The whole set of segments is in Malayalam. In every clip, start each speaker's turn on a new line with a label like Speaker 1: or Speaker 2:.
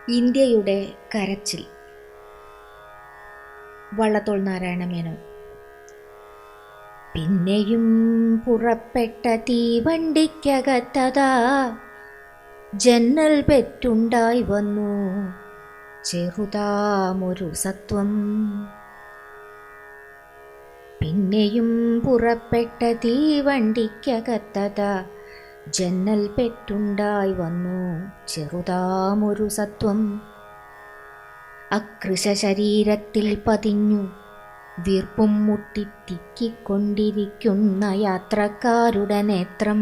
Speaker 1: ഇന്ത്യയുടെ കരച്ചിൽ വള്ളത്തോൾ നാരായണ മേനോൻ പിന്നെയും പുറപ്പെട്ട തീവണ്ടിക്കകത്തതാ ജന്നൽ പെറ്റുണ്ടായി വന്നു ചെറുതാമൊരു സത്വം പിന്നെയും പുറപ്പെട്ട തീവണ്ടിക്കകത്തതാ ജന്നൽ പെറ്റുണ്ടായി വന്നു ചെറുതാമൊരു സത്വം അകൃശ ശരീരത്തിൽ പതിഞ്ഞു വീർപ്പും മുട്ടിത്തിക്കിക്കൊണ്ടിരിക്കുന്ന യാത്രക്കാരുടെ നേത്രം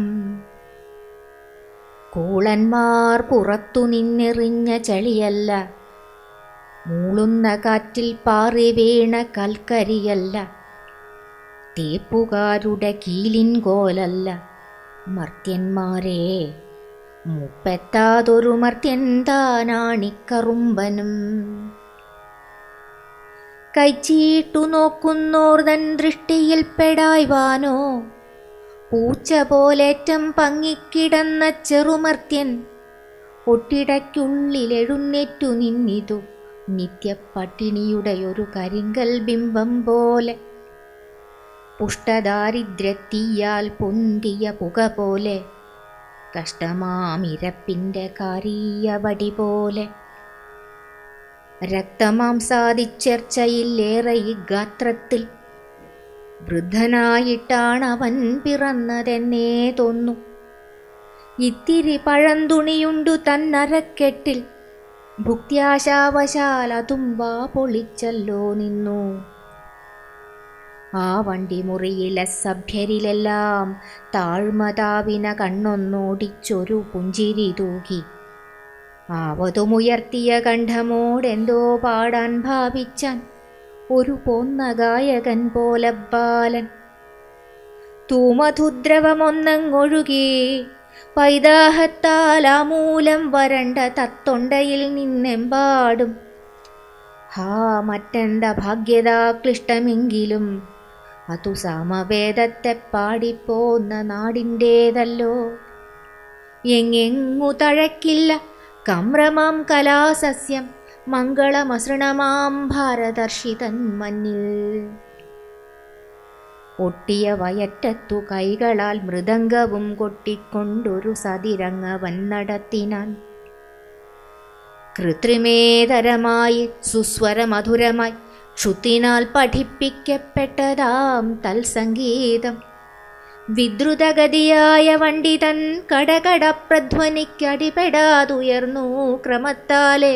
Speaker 1: കൂളന്മാർ പുറത്തു നിന്നെറിഞ്ഞ ചളിയല്ല മൂളുന്ന കാറ്റിൽ പാറി വീണ കൽക്കരിയല്ല തേപ്പുകാരുടെ കീലിൻ കോലല്ല മർത്യന്മാരെ മുപ്പെത്താതൊരു മർത്യൻ താനാണിക്കറുമ്പനും കൈച്ചീട്ടു നോക്കുന്നോർ തൻ ദൃഷ്ടിയിൽ പെടായ്വാനോ പൂച്ച പോലേറ്റം പങ്ങിക്കിടന്ന ചെറുമർത്യൻ ഒട്ടിടയ്ക്കുള്ളിലെഴുന്നേറ്റു നിന്നിതു നിത്യപ്പട്ടിണിയുടെ ഒരു കരിങ്കൽ ബിംബം പോലെ പുഷ്ടദാരിദ്ര്യത്തീയാൽ പൊന്തിയ പുക പോലെ കഷ്ടമാമിരപ്പിൻ്റെ കാരീയ വടി പോലെ രക്തമാംസാദിച്ചേർച്ചയിലേറെ ഈ ഗാത്രത്തിൽ വൃദ്ധനായിട്ടാണവൻ പിറന്നതെന്നേ തോന്നു ഇത്തിരി പഴന്തുണിയുണ്ടു തന്നരക്കെട്ടിൽ ഭുക്ത്യാശാവശാൽ അതും വാ പൊളിച്ചല്ലോ നിന്നു ആ വണ്ടി മുറിയിലെ സഭ്യരിലെല്ലാം താഴ്മതാവിന കണ്ണൊന്നോടിച്ചൊരു പുഞ്ചിരി തൂകി ആവതുമുയർത്തിയ കണ്ഠമോടെന്തോ പാടാൻ ഭാവിച്ചാൻ ഒരു പോന്ന ഗായകൻ പോലെ ബാലൻ തൂമധുദ്രവമൊന്നങ്ങൊഴുകി പൈതാഹത്താൽ ആമൂലം വരണ്ട തത്തൊണ്ടയിൽ നിന്നെമ്പാടും ഹാ മറ്റെന്ത ഭാഗ്യതാ ക്ലിഷ്ടമെങ്കിലും അതു സമവേദത്തെ പാടിപ്പോന്ന നാടിൻ്റേതല്ലോ എങ്ങെങ്ങു തഴക്കില്ല കമ്രമാം കലാസസ്യം മംഗളമസൃണമാം ഭാരതർഷിതൻ മഞ്ഞിൽ ഒട്ടിയ വയറ്റത്തു കൈകളാൽ മൃദംഗവും കൊട്ടിക്കൊണ്ടൊരു സതിരങ്ങവൻ നടത്തിനാൻ കൃത്രിമേതരമായി സുസ്വരമധുരമായി ക്ഷുത്തിനാൽ പഠിപ്പിക്കപ്പെട്ടതാം തൽസംഗീതം വിദ്രുതഗതിയായ വണ്ടി തൻ കടകടപ്രധ്വനിക്കടിപെടാതുയർന്നു ക്രമത്താലെ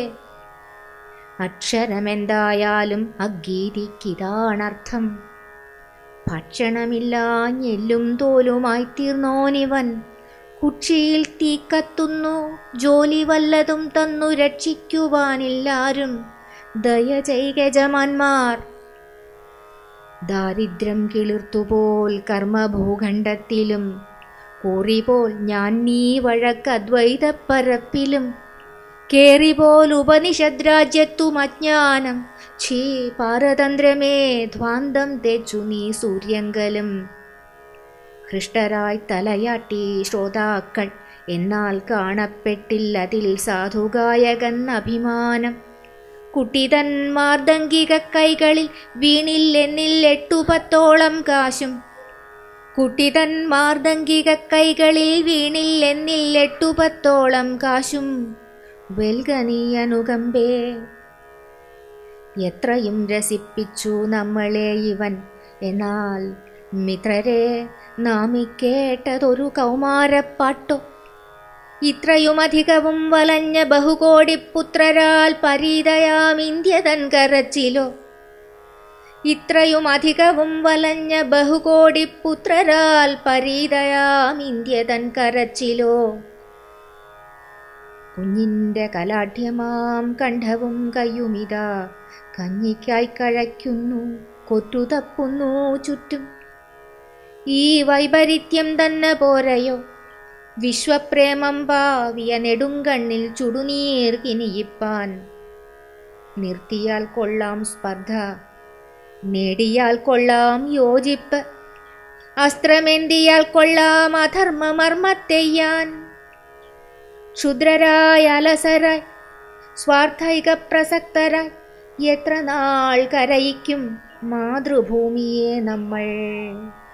Speaker 1: അക്ഷരമെന്തായാലും അഗീതിക്കിതാണർത്ഥം ഭക്ഷണമില്ലാഞ്ഞെല്ലും തോലുമായി തീർന്നോനിവൻ കുക്ഷിയിൽ തീ കത്തുന്നു ജോലി വല്ലതും തന്നു രക്ഷിക്കുവാനില്ലാരും ദയ ചെയ്യജമാന്മാർ ദാരിദ്ര്യം കിളിർത്തുപോൽ കർമ്മഭൂഖണ്ഡത്തിലും കോറിപോൽ ഞാൻ നീ വഴക്കദ്വൈതപ്പരപ്പിലും കേറിപോൽ ഉപനിഷദ് രാജ്യത്തും അജ്ഞാനം ഛീ പാരതന്ത്രമേ ധ്വാന്തം തെച്ചു നീ സൂര്യങ്കലും ഹൃഷ്ടരായി തലയാട്ടി ശ്രോതാക്കൾ എന്നാൽ കാണപ്പെട്ടില്ലതിൽ സാധുഗായകൻ അഭിമാനം കുട്ടിതൻ മാർദംഗിക കൈകളിൽ വീണില്ലെന്നിൽ എട്ടുപത്തോളം കാശും കുട്ടിതൻ മാർദംഗിക കൈകളിൽ വീണില്ലെന്നിൽ എട്ടുപത്തോളം കാശും വെൽഗനീയനുകമ്പേ എത്രയും രസിപ്പിച്ചു നമ്മളെ ഇവൻ എന്നാൽ മിത്രരെ നാമിക്കേട്ടതൊരു കൗമാരപ്പാട്ടോ ഇത്രയുമധികവും വലഞ്ഞ ബഹുകോടി പുത്രരാൽ പരീതയാം ഇന്ത്യ തൻ കരച്ചിലോ ഇത്രയുമധികവും വലഞ്ഞ ബഹുകോടി പുത്രരാൽ പരീതയാം ഇന്ത്യ തൻ കരച്ചിലോ കുഞ്ഞിൻ്റെ കലാഢ്യമാം കണ്ഠവും കയ്യുമിതാ കഞ്ഞിക്കായി കഴയ്ക്കുന്നു കൊറ്റുതപ്പുന്നു ചുറ്റും ഈ വൈപരീത്യം തന്നെ പോരയോ വിശ്വപ്രേമം പാവിയ നെടുങ്കണ്ണിൽ ചുടുനീർ കിനിയിപ്പാൻ നിർത്തിയാൽ കൊള്ളാം സ്പർദ്ധ നേടിയാൽ കൊള്ളാം യോജിപ്പ് അസ്ത്രമെന്തിയാൽ കൊള്ളാം അധർമ്മമർമ്മത്തെയ്യാൻ ക്ഷുദ്രരായ അലസരായി സ്വാർത്ഥൈക പ്രസക്തരായി എത്ര നാൾ കരയിക്കും മാതൃഭൂമിയെ നമ്മൾ